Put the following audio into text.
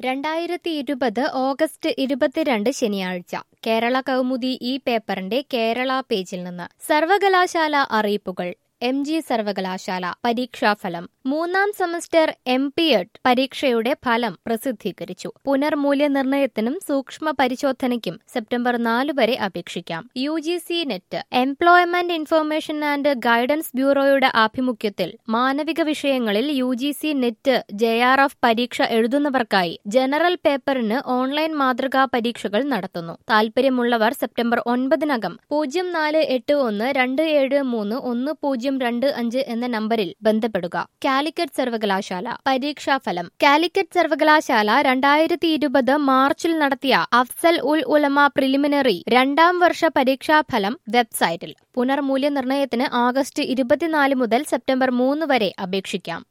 രണ്ടായിരത്തി ഇരുപത് ഓഗസ്റ്റ് ഇരുപത്തിരണ്ട് ശനിയാഴ്ച കേരള കൗമുദി ഈ പേപ്പറിന്റെ കേരള പേജിൽ നിന്ന് സർവകലാശാല അറിയിപ്പുകൾ എം ജി സർവകലാശാല പരീക്ഷാഫലം മൂന്നാം സെമസ്റ്റർ എം പി എഡ് പരീക്ഷയുടെ ഫലം പ്രസിദ്ധീകരിച്ചു പുനർമൂല്യനിർണ്ണയത്തിനും സൂക്ഷ്മ പരിശോധനയ്ക്കും സെപ്റ്റംബർ നാല് വരെ അപേക്ഷിക്കാം U G C NET employment information and guidance ബ്യൂറോയുടെ ആഭിമുഖ്യത്തിൽ മാനവിക വിഷയങ്ങളിൽ U G C NET J R F പരീക്ഷ എഴുതുന്നവർക്കായി ജനറൽ പേപ്പറിന് ഓൺലൈൻ മാതൃകാ പരീക്ഷകൾ നടത്തുന്നു താൽപര്യമുള്ളവർ സെപ്റ്റംബർ ഒൻപതിനകം പൂജ്യം നാല് എട്ട് ഒന്ന് രണ്ട് ഏഴ് മൂന്ന് ഒന്ന് പൂജ്യം രണ്ട് അഞ്ച് എന്ന നമ്പറിൽ ബന്ധപ്പെടുക കാലിക്കറ്റ് സർവകലാശാല പരീക്ഷാഫലം കാലിക്കറ്റ് സർവകലാശാല രണ്ടായിരത്തി ഇരുപത് മാർച്ചിൽ നടത്തിയ അഫ്സൽ ഉൽ ഉലമ പ്രിലിമിനറി രണ്ടാം വർഷ പരീക്ഷാഫലം വെബ്സൈറ്റിൽ പുനർമൂല്യനിർണ്ണയത്തിന് ആഗസ്റ്റ് ഇരുപത്തിനാല് മുതൽ സെപ്റ്റംബർ മൂന്ന് വരെ അപേക്ഷിക്കാം